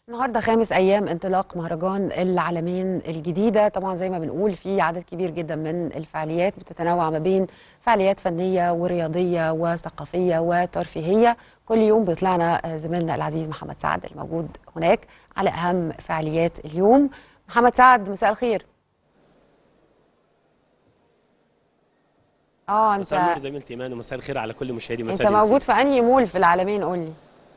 النهارده خامس ايام انطلاق مهرجان العالمين الجديده طبعا زي ما بنقول في عدد كبير جدا من الفعاليات بتتنوع ما بين فعاليات فنيه ورياضيه وثقافيه وترفيهيه كل يوم بيطلعنا زميلنا العزيز محمد سعد الموجود هناك على اهم فعاليات اليوم محمد سعد مساء الخير اه انت مساء النور زميلتي ايمان ومساء الخير على كل مشاهدي انت مساء موجود في انهي مول في العالمين قول لي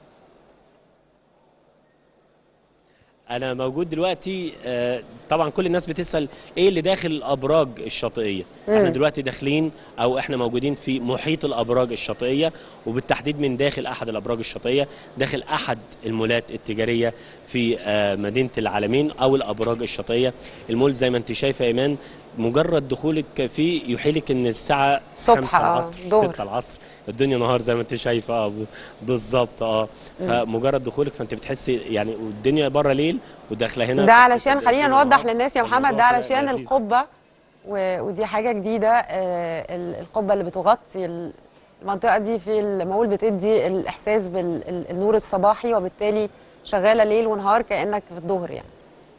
انا موجود دلوقتي آه، طبعا كل الناس بتسال ايه اللي داخل الابراج الشاطئيه احنا دلوقتي داخلين او احنا موجودين في محيط الابراج الشاطئيه وبالتحديد من داخل احد الابراج الشاطئيه داخل احد المولات التجاريه في آه، مدينه العالمين او الابراج الشاطئيه المول زي ما انت شايفه يا ايمان مجرد دخولك فيه يحيلك ان الساعه صبح، 5 آه، العصر ظهر. 6 العصر الدنيا نهار زي ما انت شايفه اه ب- بالظبط اه فمجرد دخولك فانت بتحسي يعني والدنيا بره ليل وداخله هنا ده علشان فبتحسي خلينا الدنيا نوضح نهار. للناس يا محمد ده فالموضوع كده علشان لذيذ. القبة و- ودي حاجة جديدة آه، ال- القبة اللي بتغطي ال- المنطقة دي في المول بتدي الإحساس بالنور الصباحي وبالتالي شغالة ليل ونهار كأنك في الظهر يعني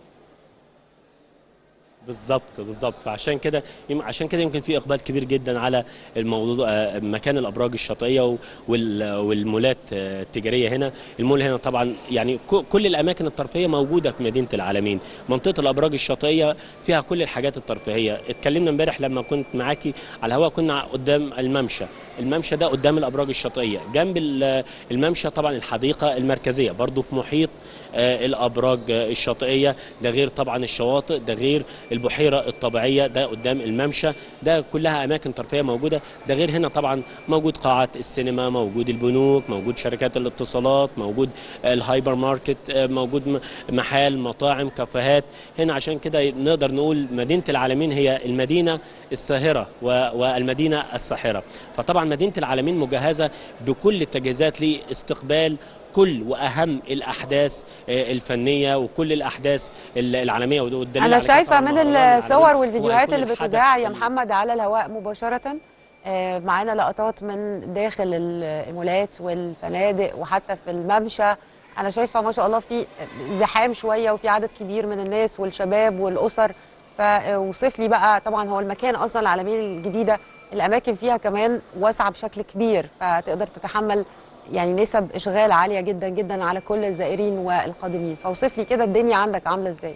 بالظبط بالظبط فعشان كده يم- عشان كده يمكن في اقبال كبير جدا على الموضوع آه، مكان الابراج الشاطئيه و- وال- والمولات آه، التجاريه هنا المول هنا طبعا يعني ك- كل الاماكن الترفيهيه موجوده في مدينه العالمين منطقه الابراج الشاطئيه فيها كل الحاجات الترفيهيه اتكلمنا امبارح لما كنت معاكي على الهواء كنا قدام الممشى الممشى ده قدام الابراج الشاطئيه جنب ال- الممشى طبعا الحديقه المركزيه برضو في محيط آه، الابراج آه، الشاطئيه ده غير طبعا الشواطئ ده غير البحيره الطبيعيه ده قدام الممشى ده كلها اماكن ترفيهيه موجوده ده غير هنا طبعا موجود قاعات السينما موجود البنوك موجود شركات الاتصالات موجود آه، الهايبر ماركت آه، موجود م- محال مطاعم كافيهات هنا عشان كده نقدر نقول مدينه العالمين هي المدينه الساهره و- والمدينه الساحره فطبعا مدينه العالمين مجهزه بكل التجهيزات لاستقبال كل واهم الاحداث آه، الفنيه وكل الاحداث ال- العالميه والدليل أنا على كده شايفة طبعاً من مهرجان الصور العالمين والفيديوهات هو اللي هيكون الحدث بتذاع يا ال- محمد على الهواء مباشرة آه، معانا لقطات من داخل المولات والفنادق وحتى في الممشى أنا شايفة ما شاء الله في زحام شوية وفي عدد كبير من الناس والشباب والأسر فوصف لي بقى طبعا هو المكان أصلا العالمين الجديدة الأماكن فيها كمان واسعة بشكل كبير فتقدر تتحمل يعني نسب إشغال عالية جدا جدا على كل الزائرين والقادمين فوصف لي كده الدنيا عندك عاملة إزاي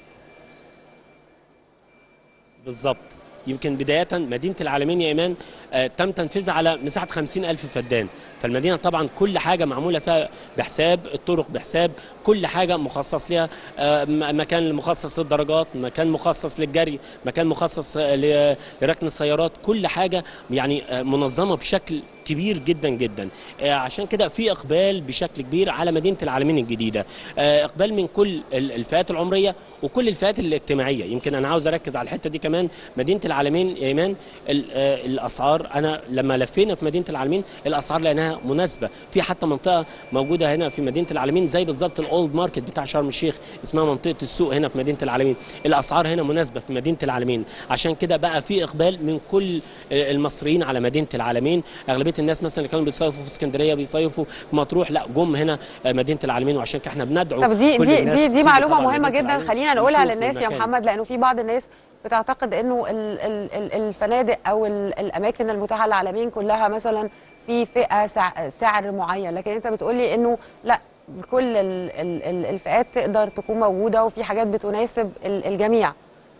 بالظبط يمكن بداية مدينة العالمين يا إيمان آه تم تنفيذها على مساحة 50 ألف فدان فالمدينة طبعا كل حاجة معمولة فيها بحساب الطرق بحساب كل حاجة مخصص لها آه م- مكان مخصص للدرجات مكان مخصص للجري مكان مخصص آه، ل- لركن السيارات كل حاجة يعني آه منظمة بشكل كبير جدا جدا آه، عشان كده في اقبال بشكل كبير على مدينه العالمين الجديده آه، اقبال من كل ال- الفئات العمريه وكل الفئات الاجتماعيه يمكن انا عاوز اركز على الحته دي كمان مدينه العالمين يا ايمان ال- آه، الاسعار انا لما لفينا في مدينه العالمين الاسعار لانها مناسبه في حتى منطقه موجوده هنا في مدينه العالمين زي بالظبط الاولد ماركت بتاع شرم الشيخ اسمها منطقه السوق هنا في مدينه العالمين الاسعار هنا مناسبه في مدينه العالمين عشان كده بقى في اقبال من كل آه، المصريين على مدينه العالمين اغلبيه الناس مثلا اللي كانوا بيصيفوا في اسكندريه بيصيفوا في مطروح لا جم هنا آه، مدينه العالمين وعشان كده احنا بندعو طب دي كل دي الناس دي دي تيجي معلومه طبعاً مهمه مدينة جدا العالمين خلينا نقولها ويشوفوا للناس يا المكان. محمد لانه في بعض الناس بتعتقد انه ال ال ال الفنادق او ال الاماكن المتاحه للعالمين كلها مثلا في فئه سع سعر معين لكن انت بتقولي انه لا كل ال ال ال الفئات تقدر تكون موجوده وفي حاجات بتناسب ال الجميع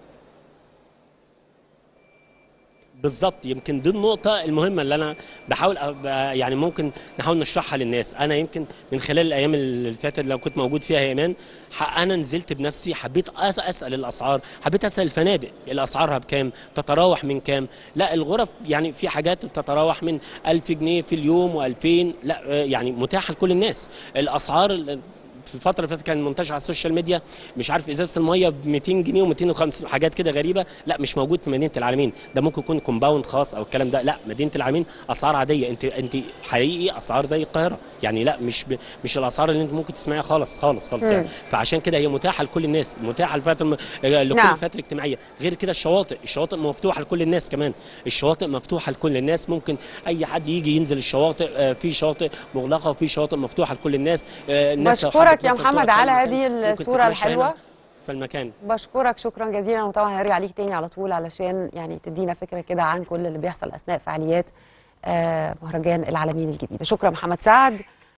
بالظبط يمكن دي النقطة المهمة اللي أنا بحاول أب- يعني ممكن نحاول نشرحها للناس، أنا يمكن من خلال الأيام اللي فاتت اللي كنت موجود فيها يا إيمان ح- أنا نزلت بنفسي حبيت أس- أسأل الأسعار، حبيت أسأل الفنادق الأسعارها بكام؟ تتراوح من كام؟ لا الغرف يعني في حاجات بتتراوح من 1000 جنيه في اليوم و2000 لا آه، يعني متاحة لكل الناس، الأسعار ال- في الفترة اللي فاتت كان منتشر على السوشيال ميديا مش عارف ازازة المية ب 200 جنيه و250 حاجات كده غريبة لا مش موجود في مدينة العالمين ده ممكن يكون كومباوند خاص او الكلام ده لا مدينة العالمين اسعار عادية انت انت حقيقي اسعار زي القاهرة يعني لا مش ب... مش الاسعار اللي انت ممكن تسمعيها خالص خالص خالص يعني فعشان كده هي متاحة لكل الناس متاحة للفئات الم... لكل نعم. الفئات الاجتماعية غير كده الشواطئ الشواطئ مفتوحة لكل الناس كمان الشواطئ مفتوحة لكل الناس ممكن اي حد يجي ينزل الشواطئ آه، في شواطئ مغلقة وفي شواطئ مفتوحة لكل الناس آه، الناس لو بشكرك بشكرك يا مثلاً محمد تقعد على تعمل هذه مكان، ممكن الصورة تتمشى هنا الحلوة. في المكان بشكرك شكرا جزيلا وطبعا هنرجع ليك تاني على طول علشان يعني تدينا فكره كده عن كل اللي بيحصل اثناء فعاليات آه، مهرجان العالمين الجديده شكرا محمد سعد